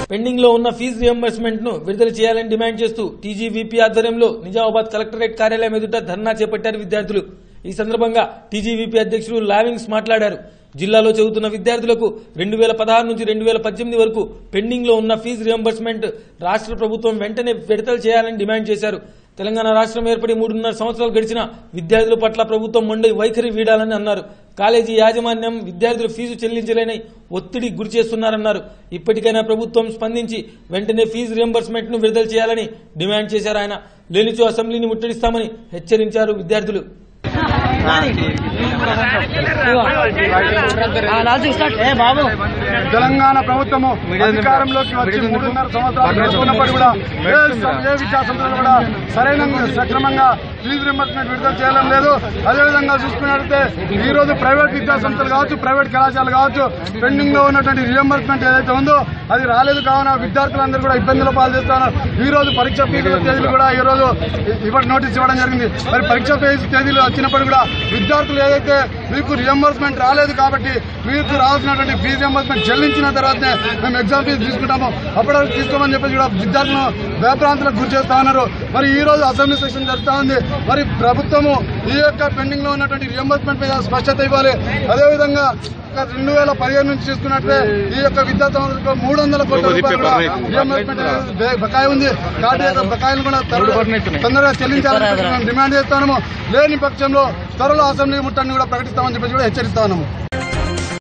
pending లో ఉన్న fee reimbursement ను విడుదల చేయాలని డిమాండ్ చేస్తూ టీజీవీపీ ఆధ్వర్యంలో నిజామాబాద్ కలెక్టరేట్ కార్యాలయం ఎదుట ధర్నా చేపట్టారు విద్యార్థులు ఈ సందర్భంగా టీజీవీపీ అధ్యక్షుడు లావింగ్స్ మాట్లాడారు జిల్లాలో చదువుతున్న విద్యార్థులకు రెండు వేల పదహారు నుంచి రెండు వేల పద్దెనిమిది వరకు పెండింగ్ లో ఉన్న ఫీజు రియంబర్స్మెంట్ రాష్ట్ర ప్రభుత్వం వెంటనే విడుదల చేయాలని డిమాండ్ చేశారు తెలంగాణ రాష్ట్రం ఏర్పడి మూడున్నర సంవత్సరాలు గడిచిన విద్యార్థుల పట్ల ప్రభుత్వం మొండి వైఖరి వీడాలని అన్నారు కాలేజీ యాజమాన్యం విద్యార్థుల ఫీజు చెల్లించలేని ఒత్తిడి గురి చేస్తున్నారన్నారు ఇప్పటికైనా ప్రభుత్వం స్పందించి వెంటనే ఫీజు రియంబర్స్మెంట్ ను విడుదల చేయాలని డిమాండ్ చేశారు ఆయన లేనిచో అసెంబ్లీని ముట్టడిస్తామని హెచ్చరించారు విద్యార్థులు తెలంగాణ ప్రభుత్వము అధికారంలోకి వచ్చి మూడున్నర సంవత్సరాలు గడుస్తున్నప్పటికీ కూడా ఏ సం- ఏ విద్యా సంస్థలు కూడా సరైన సక్రమంగా ఫీజు రింబర్స్మెంట్ విడుదల చేయడం లేదు అదేవిధంగా చూసుకున్నట్లయితే ఈ రోజు ప్రైవేట్ విద్యా సంస్థలు కావచ్చు ప్రైవేట్ కళాశాలలు కావచ్చు పెండింగ్ లో ఉన్నటువంటి రియంబర్స్మెంట్ ఏదైతే ఉందో అది రాలేదు కావున విద్యార్థులందరూ కూడా ఇబ్బందుల పాలు చేస్తున్నారు ఈ రోజు పరీక్ష ఫీజుల తేదీలు కూడా ఈ రోజు ఇవ్వడం నోటీస్ ఇవ్వడం జరిగింది మరి పరీక్ష ఫీజు తేదీలు వచ్చినప్పుడు కూడా విద్యార్థులు ఏదైతే మీకు రియంబర్స్మెంట్ రాలేదు కాబట్టి మీకు రావాల్సినటువంటి ఫీజు రియంబర్స్మెంట్ చెల్లించిన తర్వాతనే మేము ఎగ్జామ్ ఫీజు తీసుకుంటాము అప్పటివరకు తీసుకోమని చెప్పేసి కూడా విద్యార్థులను భయభ్రాంతులకు గురి చేస్తా ఉన్నారు మరి ఈ రోజు అసెంబ్లీ సెషన్ జరుగుతా ఉంది మరి ప్రభుత్వము ఈ యొక్క పెండింగ్ లో ఉన్నటువంటి రియంబర్స్మెంట్ మీద స్పష్టత ఇవ్వాలి అదేవిధంగా ఒక రెండు వేల పదిహేను నుంచి చూసుకున్నట్లే ఈ యొక్క విద్యా సంస్థలకు మూడు వందల కోట్ల రూపాయలు కూడా రియంబర్స్మెంట్ బే- బకాయి ఉంది కాబట్టి యొక్క బకాయిలు కూడా త్వరగా- తొందరగా చెల్లించాలని చెప్పి మేము డిమాండ్ చేస్తాము లేని పక్షంలో త్వరలో అసెంబ్లీ ముట్టని కూడా ప్రకటిస్తామని చెప్పి కూడా హెచ్చరిస్తా ఉన్నాము